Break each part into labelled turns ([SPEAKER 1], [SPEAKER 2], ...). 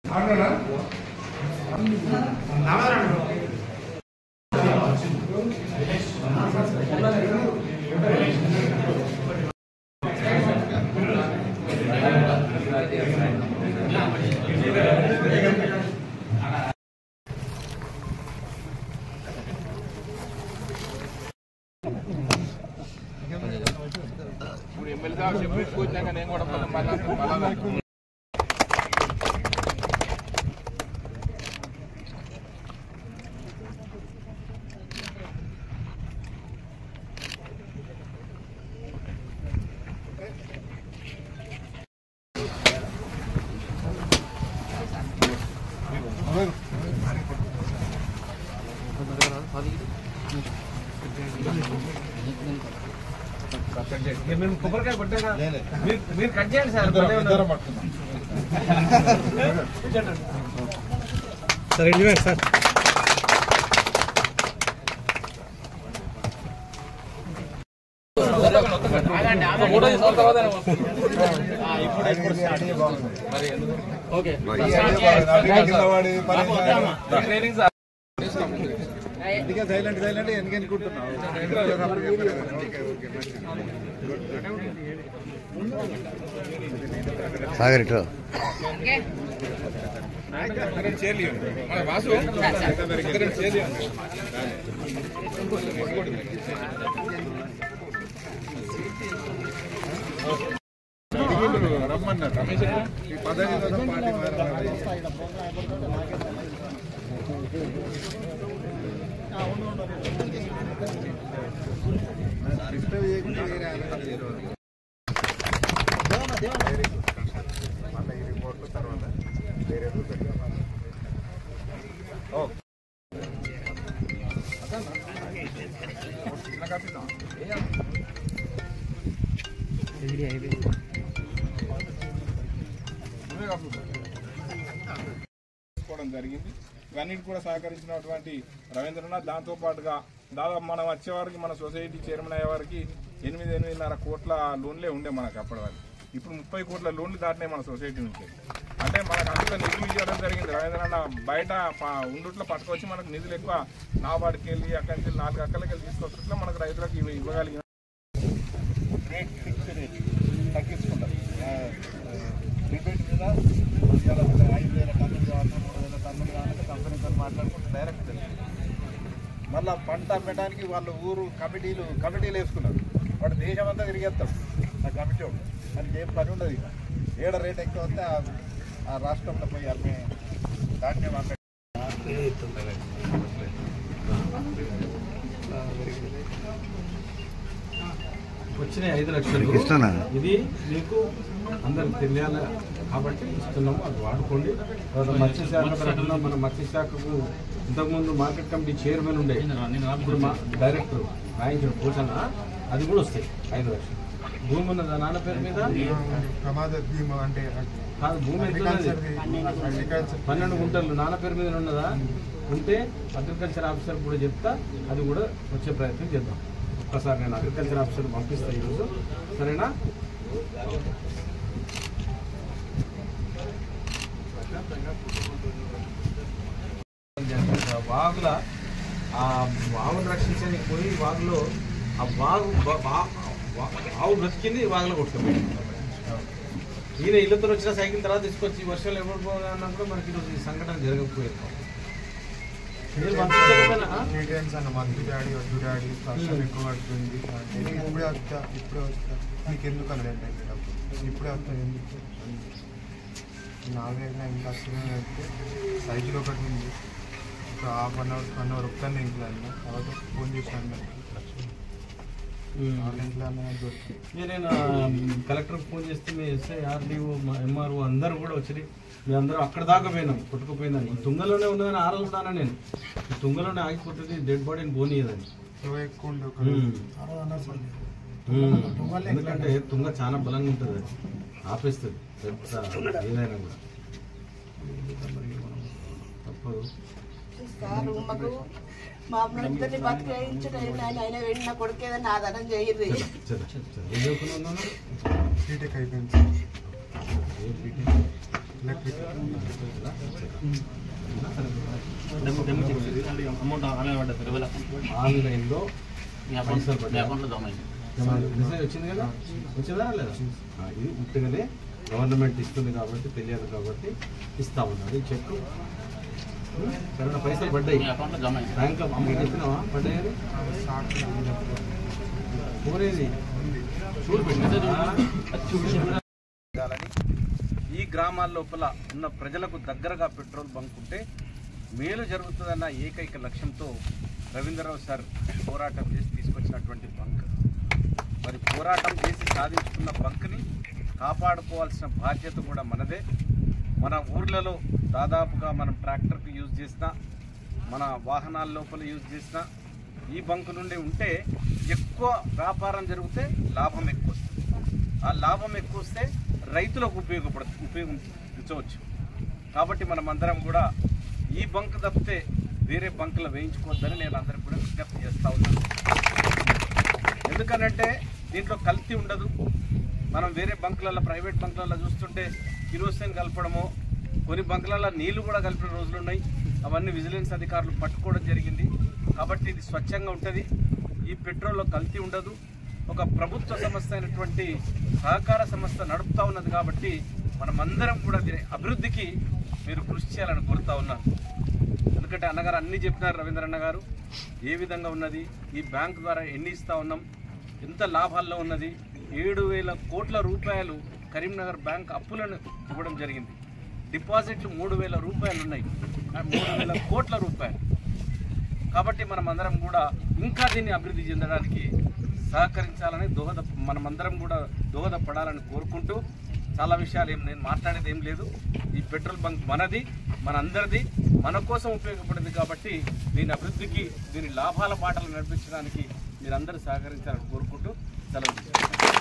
[SPEAKER 1] ఇప్పుడు MLA sir చెప్పి వచ్చినాక నేను కూడా మళ్ళీ మళ్ళీ మళ్ళీ
[SPEAKER 2] మేము కొబ్బరికాయ కొట్టాక మీరు- మీరు కట్ చేయండి సార్ భలే ఉన్నారు.
[SPEAKER 3] సార్ ఇండియన్ సార్
[SPEAKER 4] అందుకే సైలెంట్ సైలెంట్ ఎందుకు అనుకుంటున్నావు
[SPEAKER 3] సాగర్ ఇటు
[SPEAKER 1] చేర్లి మన వాసు ఇద్దరు చేర్లి
[SPEAKER 4] రమ్మన్నారు రమేష్ ఈ పదవి కోసం పార్టీ మారన్నారు డిస్టర్బ్ చేయకుండా వేరే ఆలోచన చేయరు. మళ్ళీ ఈ రిపోర్ట్ తర్వాత వేరే రోజు పెడతాం. ఓకే
[SPEAKER 1] తీసుకోవడం జరిగింది ఇవన్నిటి కూడా సహకరించినటువంటి రవీంద్రనాథ్ దాంతో పాటుగా దాదాపు మనం వచ్చే వారికి మన సొసైటీ చైర్మన్ అయ్యే వారికి ఎనిమిది ఎనిమిదిన్నర కోట్ల లోన్లే ఉండే మనకు అప్పటి వరకు ఇప్పుడు ముప్పై కోట్ల లోన్లు దాటినాయి మన సొసైటీ నుంచి అంటే మనకు అంత నిధులు ఇవ్వడం జరిగింది రవీంద్రనాథ్ బయట ప- ఉండుట్లో పట్టుకొచ్చి మనకు నిధులు ఎక్కువ నాబార్డుకి వెళ్ళి అక్కడి నుంచి నాలుగు అక్కలకి వెళ్ళి తీసుకొచ్చుట్లో మనకు రైతులకు ఇవి ఇవ్వగలిగిన
[SPEAKER 4] రేట్ ఫిక్స్ రేట్ తగ్గించుకుంటారు రిబేట్ మీద ఇవాళ ఐదు వేల టన్నులు కావాలి మూడు వేల టన్నులు కావాలంటే కంపెనీతో మాట్లాడుకుంటే డైరెక్ట్ తెలుస్తుంది మళ్ళీ పంట అమ్మడానికి వాళ్ళు ఊరు కమిటీలు కమిటీలు వేసుకున్నారు వాడు దేశం అంతా తిరిగేస్తాడు ఆ కమిటీ వాడు దానికి ఏం పని ఉండదు ఇక ఏడ రేట్ ఎక్కువ వస్తే ఆ- ఆ రాష్ట్రంలో పోయి అమ్మే ధాన్యం అమ్మే
[SPEAKER 2] వచ్చినాయి ఐదు లక్షలు
[SPEAKER 3] ఇస్తానా
[SPEAKER 2] ఇది మీకు అందరికి తెలియాలి కాబట్టి ఇస్తున్నాము అది వాడుకోండి తర్వాత మత్స్యశాఖ తరఫున మన మత్స్యశాఖకు ఇంతకుముందు మార్కెట్ కమిటీ చైర్మన్ ఉండే ఇప్పుడు మా డైరెక్టర్ రాయించిన పోషణ అది కూడా వస్తాయి ఐదు లక్షలు భూమి ఉన్నదా నాన్న పేరు మీద
[SPEAKER 4] ప్రమాద బీమా అంటే
[SPEAKER 2] కాదు భూమి ఎంత ఉన్నది? పన్నెండు గుంటలు నాన్న పేరు మీద ఉన్నదా ఉంటే అగ్రికల్చర్ ఆఫీసర్ కూడా చెప్తా అది కూడా వచ్చే ప్రయత్నం చేద్దాం ఒక్కసారి నేను అగ్రికల్చర్ ఆఫీసర్ పంపిస్తా ఈరోజు సరేనా వాగుల ఆ వాగును రక్షించడానికి పోయి వాగులో ఆ వాగు వా- వా- వా- ఆవు బ్రతికింది వాగులో కొట్టుకుపోయింది ఈయన ఇళ్ళతో వచ్చిన సైకిల్ తర్వాత తీసుకొచ్చి వర్షాలు ఎవరు పోవాలన్నా కూడా మనకి ఈరోజు ఈ సంఘటన జరగకపోయేది మీరు పంపించకపోయినా
[SPEAKER 4] ఇంగ్రీడియంట్స్ అన్న మందు డాడీ వద్దు డాడీ వర్షం ఎక్కువ పడుతుంది అంటే ఇప్పుడే వస్తా ఇప్పుడే వస్తా నీకు ఎందుకు అనలేదు ఇప్పుడే వస్తా ఎందుకు నాలుగైనా ఇంకా వస్తున్నాయి అయితే సైకిల్ ఒకటి ఉంది ఒక half an hour one hour ఒక్కనే ఇంట్లో అన్న తర్వాత ఫోన్ చేశాను వాళ్ళ ఇంట్లో అన్న నాకు దొరికింది
[SPEAKER 2] ఇక నేను కలెక్టర్ ఫోన్ చేస్తే మీ ఎస్ఐ ఆర్డీఓ ఎంఆర్ఓ అందరూ కూడా వచ్చి మీ అందరూ అక్కడ దాకా పోయినాం కొట్టుకుపోయిందని ఈ తుంగలోనే ఉన్నదని ఆ రోజు ఉన్నాను నేను ఈ తుంగలోనే ఆగిపోతుంది డెడ్ బాడీని పోనీయదని
[SPEAKER 4] సో ఎక్కువ ఉండే ఒక
[SPEAKER 2] ఉమ్. ఉమ్. ఎందుకంటే తుంగ చాలా బలంగా ఉంటుంది అది ఆపేస్తుంది పెద్ద ఏదైనా కూడా తప్పదు
[SPEAKER 5] సారు మాకు మా ఇద్దరిని బతికేయించిన ఆయన ఆయన వెళ్ళిన కొడుకేదని ఆధారం చేయరు
[SPEAKER 2] చదువు చదువు ఏం చదువుకున్నావు నాన్న?
[SPEAKER 4] బీటెక్ అయిపోయింది
[SPEAKER 3] అమౌంట్ ఆన్లైన్ పడ్డది రెండు వేల
[SPEAKER 2] ఆన్లైన్లో
[SPEAKER 3] మీ అకౌంట్
[SPEAKER 2] పైసలు
[SPEAKER 3] మీ
[SPEAKER 2] పడ్డాయి.
[SPEAKER 3] అకౌంట్లో జమ అయింది
[SPEAKER 2] మెసేజ్ వచ్చింది కదా వచ్చిందా లేదా ఆ, ఇది ఉట్టుగానే గవర్నమెంట్ ఇస్తుంది కాబట్టి తెలియదు కాబట్టి ఇస్తా ఉన్నది చెక్ సరైన పైసలు పడ్డాయి
[SPEAKER 3] మీ అకౌంట్లో జమ అయింది
[SPEAKER 2] బ్యాంక్ అమౌంట్ చెప్పినావా పడ్డాయని పోరేది చూడు పెట్టినా
[SPEAKER 6] ఉండాలని ఈ గ్రామాల లోపల ఉన్న ప్రజలకు దగ్గరగా పెట్రోల్ బంక్ ఉంటే మేలు జరుగుతుందన్న ఏకైక లక్ష్యంతో రవీంద్రరావు సార్ పోరాటం చేసి తీసుకొచ్చినటువంటి బంక్ మరి పోరాటం చేసి సాధించుకున్న బంక్ని కాపాడుకోవాల్సిన బాధ్యత కూడా మనదే మన ఊర్లలో దాదాపుగా మనం ట్రాక్టర్కి యూజ్ చేసిన మన వాహనాల లోపల యూజ్ చేసిన ఈ బంక్ నుండి ఉంటే ఎక్కువ వ్యాపారం జరిగితే లాభం ఎక్కువ వస్తుంది ఆ లాభం ఎక్కువ వస్తే రైతులకు ఉపయోగపడ ఉపయోగించవచ్చు కాబట్టి మనం అందరం కూడా ఈ బంక్ తప్పితే వేరే బంకులు వేయించుకోవద్దని నేను అందరికి కూడా విజ్ఞప్తి చేస్తా ఉన్నాను ఎందుకనంటే దీంట్లో కల్తీ ఉండదు మనం వేరే బంకులలో ప్రైవేట్ బంకులలో చూస్తుంటే కిరోసిన్ కలపడము కొన్ని బంకులలో నీళ్లు కూడా కలిపిన రోజులు ఉన్నాయి అవన్నీ విజిలెన్స్ అధికారులు పట్టుకోవడం జరిగింది కాబట్టి ఇది స్వచ్ఛంగా ఉంటుంది ఈ పెట్రోల్లో కల్తీ ఉండదు ఒక ప్రభుత్వ సంస్థ అయినటువంటి సహకార సంస్థ నడుపుతా ఉన్నది కాబట్టి మనమందరం కూడా దీని అభివృద్ధికి మీరు కృషి చేయాలని కోరుతా ఉన్నాను ఎందుకంటే అన్నగారు అన్ని చెప్పినారు రవీంద్ర అన్న గారు ఏ విధంగా ఉన్నది ఈ బ్యాంక్ ద్వారా ఎన్ని ఇస్తా ఉన్నాం ఎంత లాభాల్లో ఉన్నది ఏడు వేల కోట్ల రూపాయలు కరీంనగర్ బ్యాంక్ అప్పులను ఇవ్వడం జరిగింది డిపాజిట్లు మూడు వేల రూపాయలు ఉన్నాయి ఆ మూడు వేల కోట్ల రూపాయలు కాబట్టి మనం అందరం కూడా ఇంకా దీన్ని అభివృద్ధి చెందడానికి సహకరించాలని దోహద మనమందరం కూడా దోహదపడాలని కోరుకుంటూ చాలా విషయాలు ఏం నేను మాట్లాడేది ఏం లేదు ఈ పెట్రోల్ బంక్ మనది మనందరిది మన కోసం ఉపయోగపడింది కాబట్టి దీని అభివృద్ధికి దీని లాభాల బాటలు నడిపించడానికి మీరందరూ సహకరించాలని కోరుకుంటూ సెలవు తీసుకుంటాను.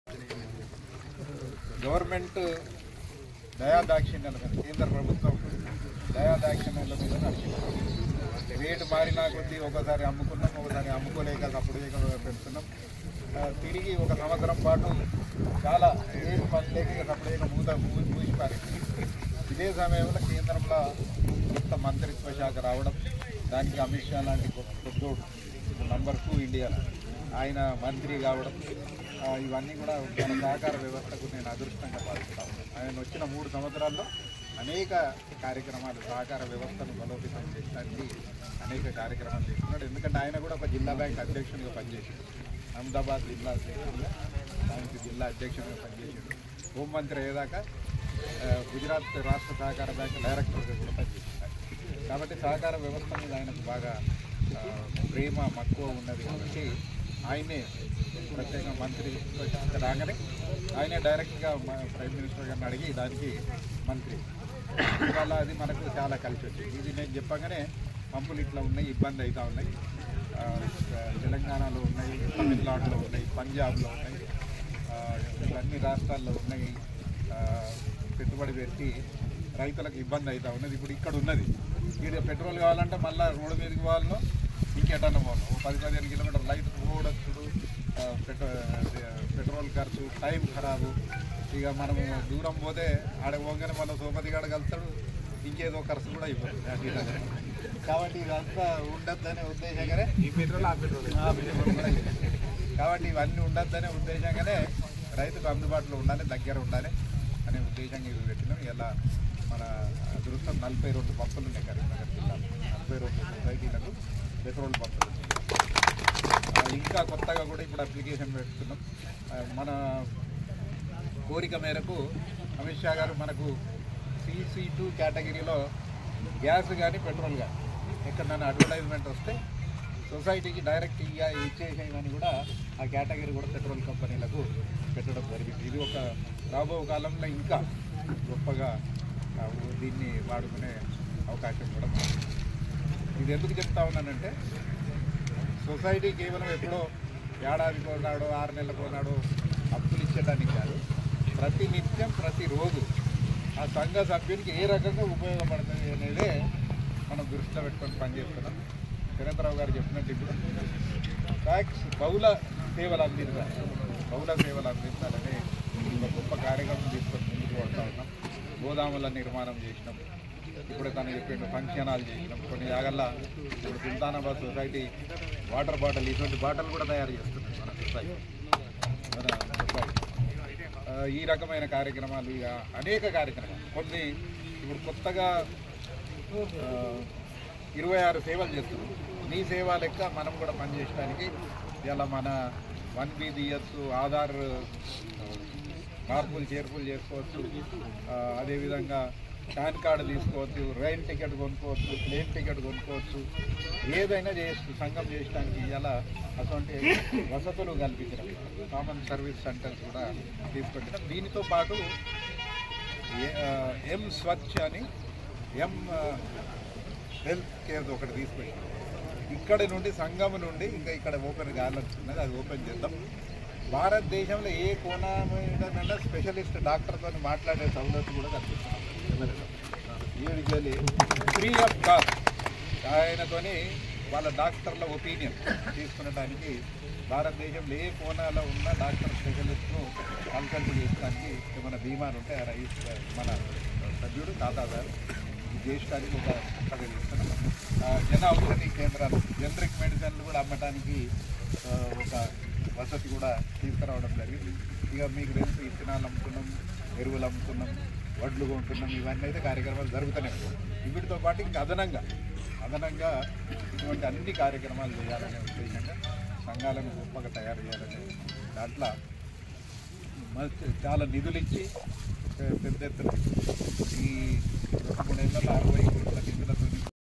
[SPEAKER 4] గవర్నమెంట్ దయాదాక్షిణ్యాల మీద కేంద్ర ప్రభుత్వం దయాదాక్షిణ్యాల మీద నడిచింది రేటు మారినా కొద్దీ ఒకసారి అమ్ముకున్నాం ఒకసారి అమ్ముకోలేక అప్పుడు ఇక పెడుతున్నాం ఆ, తిరిగి ఒక సంవత్సరం పాటు చాలా ఏం పని లేక ఇక సపరేట్గా మూత మూ- మూసిపారింది ఇదే సమయంలో కేంద్రంలో కొత్త మంత్రిత్వ శాఖ రావడం దానికి అమిత్ షా లాంటి గొప్ప పెద్దోడు నంబర్ టూ ఇండియాలో ఆయన మంత్రి కావడం ఆ, ఇవన్నీ కూడా మన సహకార వ్యవస్థకు నేను అదృష్టంగా భావిస్తాను ఆయన వచ్చిన మూడు సంవత్సరాల్లో అనేక కార్యక్రమాలు సహకార వ్యవస్థను బలోపేతం చేయడానికి అనేక కార్యక్రమాలు చేస్తున్నాడు ఎందుకంటే ఆయన కూడా ఒక జిల్లా బ్యాంక్ అధ్యక్షునిగా పనిచేశాడు అహ్మదాబాద్ జిల్లా అధ్యక్షుడిగా దానికి జిల్లా అధ్యక్షుడిగా పనిచేశాడు హోంమంత్రి అయ్యేదాకా ఆ, గుజరాత్ రాష్ట్ర సహకార బ్యాంక్ డైరెక్టర్గా కూడా పనిచేశాడు కాబట్టి సహకార వ్యవస్థ మీద ఆయనకు బాగా ఆ, ప్రేమ మక్కువ ఉన్నది కాబట్టి ఆయనే ప్రత్యేక మంత్రి రాగానే ఆయనే డైరెక్ట్గా మా ప్రైమ్ మినిస్టర్ గారిని అడిగి దానికి మంత్రి ఇవాళ అది మనకు చాలా కలిసి వచ్చింది ఇది నేను చెప్పగానే పంపులు ఇట్లా ఉన్నాయి ఇబ్బంది అవుతా ఉన్నాయి ఆ, తెలంగాణలో ఉన్నాయి తమిళనాడులో ఉన్నాయి పంజాబ్లో ఉన్నాయి ఆ, అన్ని రాష్ట్రాల్లో ఉన్నాయి ఆ, పెట్టుబడి పెట్టి రైతులకు ఇబ్బంది అవుతా ఉన్నది ఇప్పుడు ఇక్కడ ఉన్నది ఇక్కడ పెట్రోల్ కావాలంటే మళ్ళీ రోడ్డు మీదకి పోవాలను ఇంకెటన్నా పోవాలి ఓ పది పదిహేను కిలోమీటర్ రైతు రోడొచ్చుడు ఆ, పెట్రో పెట్రోల్ ఖర్చు టైం ఖరాబు ఇక మనము దూరం పోతే ఆడ పోగానే మన సోపతి గాడ కలుస్తాడు ఇంకేదో ఖర్చు కూడా అయిపోతుంది అటు ఇటు అని. కాబట్టి ఇదంతా ఉండద్దనే ఉద్దేశంగానే ఈ పెట్రోల్ ఆ పెట్రోల్ కాబట్టి ఇవన్నీ ఉండద్దనే ఉద్దేశంగానే రైతుకు అందుబాటులో ఉండాలి దగ్గర ఉండాలి అనే ఉద్దేశంగా ఇవి పెట్టినాం ఇలా మన అదృష్టం నలభై రెండు పంపులు ఉన్నాయి కరీంనగర్ జిల్లాలో నలభై రెండు సొసైటీలకు పెట్రోల్ పంపులు ఉన్నాయి. ఆ, ఇంకా కొత్తగా కూడా ఇప్పుడు అప్లికేషన్ పెడుతున్నాం ఆ, మన కోరిక మేరకు అమిత్ షా గారు మనకు సిసి టూ కేటగిరీలో గ్యాస్ కానీ పెట్రోల్ కానీ ఎక్కడైనా అడ్వర్టైజ్మెంట్ వస్తే సొసైటీకి డైరెక్ట్ ఇయ్య ఇచ్చేసేయమని కూడా ఆ కేటగిరీ కూడా పెట్రోల్ కంపెనీలకు పెట్టడం జరిగింది ఇది ఒక రాబో కాలంలో ఇంకా గొప్పగా ఆ, దీన్ని వాడుకునే అవకాశం కూడా ఉంది. ఇది ఎందుకు చెప్తా ఉన్నానంటే సొసైటీ కేవలం ఎప్పుడో ఏడాది కొన్నాడో ఆరు నెలల కొన్నాడో అప్పులు ఇచ్చేటానికి కాదు ప్రతి నిత్యం ప్రతిరోజు ఆ సంఘ సభ్యునికి ఏ రకంగా ఉపయోగపడుతుంది అనేదే మనం దృష్టిలో పెట్టుకొని పనిచేస్తున్నాం సురేంద్రరావు గారు చెప్పినట్టు ఇప్పుడు ట్యాక్స్ బహుళ సేవలు అందించాలి బహుళ సేవలు అందించాలని ఒక గొప్ప కార్యక్రమం తీసుకొని ముందుకు వస్తాం గోదాముల నిర్మాణం చేసినాం ఇప్పుడు తను చెప్పిండు ఫంక్షన్ హాల్ చేసినాం కొన్ని జాగల్లా ఇప్పుడు సుల్తానాబాద్ సొసైటీ వాటర్ బాటిల్ ఇటువంటి బాటిల్ కూడా తయారు చేస్తుంది మన సొసైటీ మన సొసైటీ ఆ, ఈ రకమైన కార్యక్రమాలు ఇక అనేక కార్యక్రమాలు కొన్ని ఇప్పుడు కొత్తగా ఆ, ఇరవై ఆరు సేవలు చేస్తున్నాం నీ సేవ లెక్క మనం కూడా పనిచేయడానికి ఇలా మన వన్ బి తీయచ్చు ఆధార్ ఆ, మార్పులు చేర్పులు చేసుకోవచ్చు ఆ, అదేవిధంగా పాన్ కార్డు తీసుకోవచ్చు రైల్ టికెట్ కొనుక్కోవచ్చు ప్లేన్ టికెట్ కొనుక్కోవచ్చు ఏదైనా చేయొచ్చు సంఘం చేయడానికి ఇలా అటువంటి వసతులు కల్పించడం కామన్ సర్వీస్ సెంటర్స్ కూడా తీసుకొచ్చడం దీనితో పాటు ఏ- ఆ, ఎం స్వచ్ఛ అని ఎం ఆ, హెల్త్ కేర్ ఒకటి తీసుకొచ్చాం ఇక్కడ నుండి సంఘం నుండి ఇంకా ఇక్కడ ఓపెన్ కావాలనుకున్నది అది ఓపెన్ చేద్దాం భారతదేశంలో ఏ కోణమైనా స్పెషలిస్ట్ డాక్టర్తో మాట్లాడే సౌలభ్యం కూడా కల్పిస్తున్నాం వీడికి ఫ్రీ ఆఫ్ కాస్ట్ ఆయనతోని వాళ్ళ డాక్టర్ల ఒపీనియన్ తీసుకునడానికి భారతదేశంలో ఏ కోణాలో ఉన్న డాక్టర్ స్పెషలిస్ట్ను కన్సల్ట్ చేయడానికి ఏమైనా బీమాలు ఉంటే ఆ రైస్ మన సభ్యుడు తాతా గారు ఇది చేయడానికి ఒక కొత్తగా చేస్తున్నాం ఆ, జన ఔషధి కేంద్రాలు జనరిక్ మెడిసిన్లు కూడా అమ్మటానికి ఆ, ఒక వసతి కూడా తీసుకురావడం జరిగింది ఇక మీకు తెలుసు ఇత్తనాలు అమ్ముతున్నాం ఎరువులు అమ్ముతున్నాం వడ్లు కొంటున్నాం ఇవన్నీ అయితే కార్యక్రమాలు జరుగుతూనే ఉంటాయి వీటితో పాటు ఇంకా అదనంగా అదనంగా ఇటువంటి అన్ని కార్యక్రమాలు చేయాలనే ఉద్దేశంగా సంఘాలను గొప్పగా తయారు చేయాలనే దాంట్లో మంచి- చాలా నిధులు ఇచ్చి పెద్ద ఎత్తున ఈ రెండు మూడేళ్లలో అరవై కోట్ల నిధులతో